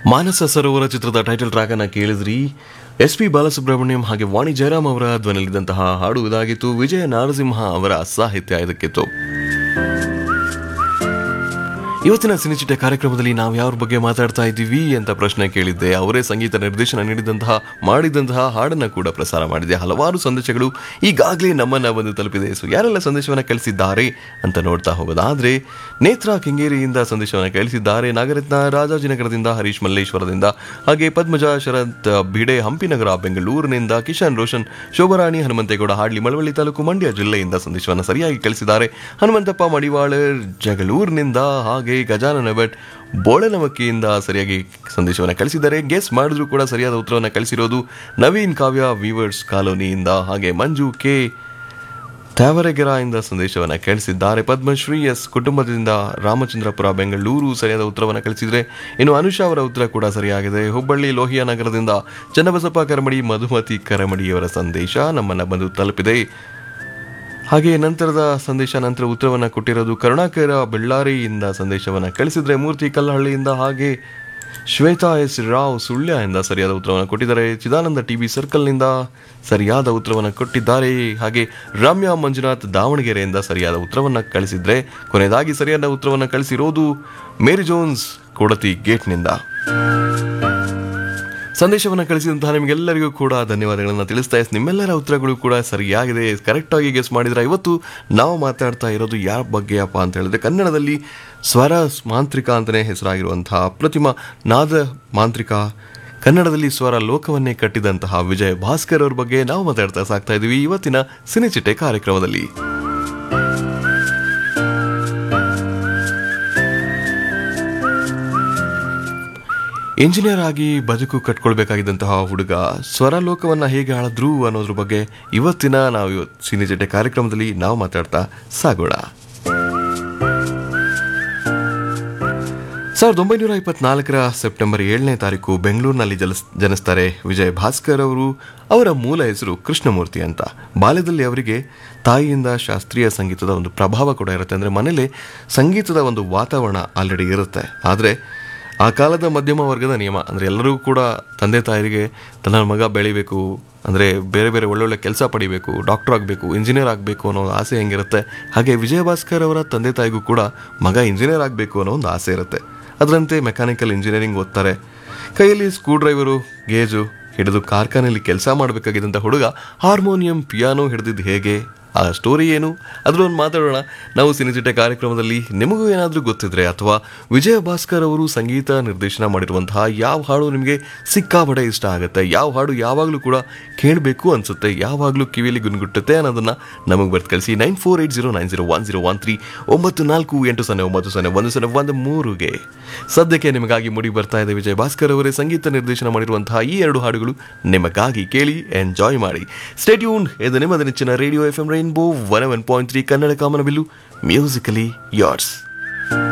ಮಾನಸ ಸರೋವರ ಚಿತ್ರದ title track ಅನ್ನ ಕೇಳಿದ್ರಿ ಎಸ್ ಪಿ ಬಾಲಸುಬ್ರಹ್ಮಣ್ಯಂ ಹಾಗೆ ವಾಣಿ ಜಯರಾಮ್ ಅವರ ಧ್ವನಿಯಲ್ಲಿದ್ದಂತಹ ಹಾಡು ಇದಾಗಿತ್ತು ವಿಜಯ ನಾರಸಿಂಹ ಅವರ ಸಾಹಿತ್ಯ ಇದಕ್ಕಿತ್ತು ಇವತ್ತಿನ ಸಿನಿಚಿಟೆ ಕಾರ್ಯಕ್ರಮದಲ್ಲಿ ನಾವು ಯಾವ್ರ ಬಗ್ಗೆ ಮಾತಾಡ್ತಾ ಇದ್ದೀವಿ ಅಂತ ಪ್ರಶ್ನೆ ಕೇಳಿದ್ದೆ ಅವರೇ ಸಂಗೀತ ನಿರ್ದೇಶನ ನೀಡಿದಂತಹ ಮಾಡಿದಂತಹ ಹಾಡನ್ನ ಕೂಡ ಪ್ರಸಾರ ಮಾಡಿದೆ ಹಲವಾರು ಸಂದೇಶಗಳು ಈಗಾಗಲೇ ನಮ್ಮನ್ನ ಬಂದು ತಲುಪಿದೆ ಸೊ ಯಾರೆಲ್ಲ ಸಂದೇಶವನ್ನ ಕಳಿಸಿದ್ದಾರೆ ಅಂತ ನೋಡ್ತಾ ಹೋಗೋದಾದ್ರೆ ನೇತ್ರ ಕೆಂಗೇರಿಯಿಂದ ಸಂದೇಶವನ್ನ ಕಳಿಸಿದ್ದಾರೆ ನಾಗರತ್ನ ರಾಜಾಜಿನಗರದಿಂದ ಹರೀಶ್ ಮಲ್ಲೇಶ್ವರದಿಂದ ಹಾಗೆ ಪದ್ಮಜ ಶರತ್ ಭಿಡೆ ಹಂಪಿನಗರ ಬೆಂಗಳೂರಿನಿಂದ ಕಿಶನ್ ರೋಷನ್ ಶೋಭರಾಣಿ ಹನುಮಂತೇಗೌಡ ಹಾಡ್ಲಿ ಮಳವಳ್ಳಿ ತಾಲೂಕು ಮಂಡ್ಯ ಜಿಲ್ಲೆಯಿಂದ ಸಂದೇಶವನ್ನು ಸರಿಯಾಗಿ ಕಳಿಸಿದ್ದಾರೆ ಹನುಮಂತಪ್ಪ ಮಡಿವಾಳರ್ ಜಗಳೂರಿನಿಂದ ಹಾಗೆ ಗಜಾನನ ಭಟ್ ಬೋಳನಮಕ್ಕಿಯಿಂದ ಸರಿಯಾಗಿ ಸಂದೇಶವನ್ನು ಕಳಿಸಿದ್ದಾರೆ ಗೆಸ್ ಮಾಡಿದ್ರು ಕೂಡ ಸರಿಯಾದ ಉತ್ತರವನ್ನು ಕಳಿಸಿರೋದು ನವೀನ್ ಕಾವ್ಯ ವೀವರ್ಸ್ ಕಾಲೋನಿಯಿಂದ ಹಾಗೆ ಮಂಜು ಕೆ ತ್ಯಾವರಗೆರೆಯಿಂದ ಸಂದೇಶವನ್ನು ಕಳಿಸಿದ್ದಾರೆ ಪದ್ಮಶ್ರೀ ಎಸ್ ಕುಟುಂಬದಿಂದ ರಾಮಚಂದ್ರಪುರ ಬೆಂಗಳೂರು ಸರಿಯಾದ ಉತ್ತರವನ್ನು ಕಳಿಸಿದರೆ ಇನ್ನು ಅನುಷಾ ಅವರ ಉತ್ತರ ಕೂಡ ಸರಿಯಾಗಿದೆ ಹುಬ್ಬಳ್ಳಿ ಲೋಹಿಯಾ ನಗರದಿಂದ ಚನ್ನಬಸಪ್ಪ ಕರಮಡಿ ಮಧುಮತಿ ಕರಮಡಿಯವರ ಸಂದೇಶ ನಮ್ಮನ್ನ ಬಂದು ತಲುಪಿದೆ ಹಾಗೆ ನಂತರದ ಸಂದೇಶ ನಂತರ ಉತ್ತರವನ್ನು ಕೊಟ್ಟಿರೋದು ಕರುಣಾಕರ ಬೆಳ್ಳಾರಿಯಿಂದ ಸಂದೇಶವನ್ನು ಕಳಿಸಿದ್ರೆ ಮೂರ್ತಿ ಕಲ್ಲಹಳ್ಳಿಯಿಂದ ಹಾಗೆ ಶ್ವೇತಾ ಎಸ್ ರಾವ್ ಸುಳ್ಯ ಇಂದ ಸರಿಯಾದ ಉತ್ತರವನ್ನು ಕೊಟ್ಟಿದ್ದಾರೆ ಚಿದಾನಂದ ಟಿವಿ ಸರ್ಕಲ್ನಿಂದ ಸರಿಯಾದ ಉತ್ತರವನ್ನು ಕೊಟ್ಟಿದ್ದಾರೆ ಹಾಗೆ ರಮ್ಯಾ ಮಂಜುನಾಥ್ ದಾವಣಗೆರೆಯಿಂದ ಸರಿಯಾದ ಉತ್ತರವನ್ನು ಕಳಿಸಿದ್ರೆ ಕೊನೆಯದಾಗಿ ಸರಿಯಾದ ಉತ್ತರವನ್ನು ಕಳಿಸಿರೋದು ಮೇರಿ ಜೋನ್ಸ್ ಕೊಡತಿ ಗೇಟ್ನಿಂದ ಸಂದೇಶವನ್ನು ಕಳಿಸಿದಂತಹ ನಿಮಗೆಲ್ಲರಿಗೂ ಕೂಡ ಧನ್ಯವಾದಗಳನ್ನು ತಿಳಿಸ್ತಾ ಇಸ್ ನಿಮ್ಮೆಲ್ಲರ ಉತ್ತರಗಳು ಕೂಡ ಸರಿಯಾಗಿದೆ ಕರೆಕ್ಟಾಗಿ ಗೆಸ್ ಮಾಡಿದ್ರೆ ಇವತ್ತು ನಾವು ಮಾತಾಡ್ತಾ ಇರೋದು ಯಾರ ಬಗ್ಗೆಯಪ್ಪ ಅಂತ ಹೇಳಿದ್ರೆ ಕನ್ನಡದಲ್ಲಿ ಸ್ವರ ಮಾಂತ್ರಿಕ ಅಂತಲೇ ಹೆಸರಾಗಿರುವಂತಹ ಅಪ್ರತಿಮ ನಾದ ಮಾಂತ್ರಿಕ ಕನ್ನಡದಲ್ಲಿ ಸ್ವರ ಲೋಕವನ್ನೇ ಕಟ್ಟಿದಂತಹ ವಿಜಯ್ ಭಾಸ್ಕರ್ ಅವ್ರ ಬಗ್ಗೆ ನಾವು ಮಾತಾಡ್ತಾ ಸಾಕ್ತಾ ಇದ್ದೀವಿ ಇವತ್ತಿನ ಸಿನಿಚಿಟ್ಟೆ ಕಾರ್ಯಕ್ರಮದಲ್ಲಿ ಇಂಜಿನಿಯರ್ ಆಗಿ ಬದುಕು ಕಟ್ಕೊಳ್ಬೇಕಾಗಿದ್ದಂತಹ ಹುಡುಗ ಸ್ವರಲೋಕವನ್ನ ಹೇಗೆ ಆಳಿದ್ರು ಅನ್ನೋದ್ರ ಬಗ್ಗೆ ಇವತ್ತಿನ ನಾವು ಇವತ್ತು ಸಿನಿಜೆಟೆ ಕಾರ್ಯಕ್ರಮದಲ್ಲಿ ನಾವು ಮಾತಾಡ್ತಾ ಸಾಗೋಣ ಸಾವಿರದ ಒಂಬೈನೂರ ಇಪ್ಪತ್ನಾಲ್ಕರ ಸೆಪ್ಟೆಂಬರ್ ಏಳನೇ ತಾರೀಕು ಬೆಂಗಳೂರಿನಲ್ಲಿ ಜಲಸ್ ಜನಿಸ್ತಾರೆ ವಿಜಯ್ ಭಾಸ್ಕರ್ ಅವರು ಅವರ ಮೂಲ ಹೆಸರು ಕೃಷ್ಣಮೂರ್ತಿ ಅಂತ ಬಾಲ್ಯದಲ್ಲಿ ಅವರಿಗೆ ತಾಯಿಯಿಂದ ಶಾಸ್ತ್ರೀಯ ಸಂಗೀತದ ಒಂದು ಪ್ರಭಾವ ಕೂಡ ಇರುತ್ತೆ ಅಂದರೆ ಮನೇಲಿ ಸಂಗೀತದ ಒಂದು ವಾತಾವರಣ ಆಲ್ರೆಡಿ ಇರುತ್ತೆ ಆದರೆ ಆ ಕಾಲದ ಮಧ್ಯಮ ವರ್ಗದ ನಿಯಮ ಅಂದರೆ ಎಲ್ಲರೂ ಕೂಡ ತಂದೆ ತಾಯರಿಗೆ ತನ್ನ ಮಗ ಬೆಳಿಬೇಕು ಅಂದರೆ ಬೇರೆ ಬೇರೆ ಒಳ್ಳೊಳ್ಳೆ ಕೆಲಸ ಪಡಿಬೇಕು ಡಾಕ್ಟರ್ ಆಗಬೇಕು ಇಂಜಿನಿಯರ್ ಆಗಬೇಕು ಅನ್ನೋ ಆಸೆ ಹೆಂಗಿರುತ್ತೆ ಹಾಗೆ ವಿಜಯ ಭಾಸ್ಕರ್ ಅವರ ತಂದೆ ತಾಯಿಗೂ ಕೂಡ ಮಗ ಇಂಜಿನಿಯರ್ ಆಗಬೇಕು ಅನ್ನೋ ಒಂದು ಆಸೆ ಇರುತ್ತೆ ಅದರಂತೆ ಮೆಕ್ಯಾನಿಕಲ್ ಇಂಜಿನಿಯರಿಂಗ್ ಓದ್ತಾರೆ ಕೈಯಲ್ಲಿ ಸ್ಕ್ರೂ ಡ್ರೈವರು ಗೇಜು ಹಿಡಿದು ಕಾರ್ಖಾನೆಯಲ್ಲಿ ಕೆಲಸ ಮಾಡಬೇಕಾಗಿದ್ದಂಥ ಹುಡುಗ ಹಾರ್ಮೋನಿಯಂ ಪಿಯಾನೋ ಹಿಡಿದಿದ್ದು ಹೇಗೆ ಆ ಸ್ಟೋರಿ ಏನು ಅದರೊಂದು ಮಾತಾಡೋಣ ನಾವು ಸಿನಿಚಿಟ್ಟೆ ಕಾರ್ಯಕ್ರಮದಲ್ಲಿ ನಿಮಗೂ ಏನಾದರೂ ಗೊತ್ತಿದ್ರೆ ಅಥವಾ ವಿಜಯ ಭಾಸ್ಕರ್ ಅವರು ಸಂಗೀತ ನಿರ್ದೇಶನ ಮಾಡಿರುವಂತಹ ಯಾವ ಹಾಡು ನಿಮಗೆ ಸಿಕ್ಕಾಬಡೆ ಇಷ್ಟ ಆಗುತ್ತೆ ಯಾವ ಹಾಡು ಯಾವಾಗಲೂ ಕೂಡ ಕೇಳಬೇಕು ಅನಿಸುತ್ತೆ ಯಾವಾಗಲೂ ಕಿವಿಯಲ್ಲಿ ಗುನ್ಗುಟ್ಟುತ್ತೆ ಅನ್ನೋದನ್ನು ನಮಗೆ ಬರ್ತು ಕಳಿಸಿ nine four eight zero nine zero one zero one three ಒಂಬತ್ತು ನಾಲ್ಕು ಎಂಟು ಸೊನ್ನೆ ಒಂಬತ್ತು ಸೊನ್ನೆ ಒಂದು ಸೊನ್ನೆ ಒಂದು ಮೂರುಗೆ ಸದ್ಯಕ್ಕೆ ನಿಮಗಾಗಿ ಮೂಡಿ ಬರ್ತಾ ಇದೆ ವಿಜಯ್ ಭಾಸ್ಕರ್ ಅವರೇ ಸಂಗೀತ ನಿರ್ದೇಶನ ಮಾಡಿರುವಂತಹ ಈ ಎರಡು ಹಾಡುಗಳು ನಿಮಗಾಗಿ ಕೇಳಿ ಎಂಜಾಯ್ ಮಾಡಿ ಸ್ಟೇಟ್ಯೂನ್ ಇದು ನಿಮ್ಮದ ನೆಚ್ಚಿನ radio F M rainbow one one point three Kannada ಕಾಮನಬಿಲ್ಲು ಮ್ಯೂಸಿಕಲಿ ಯಾರ್ಸ್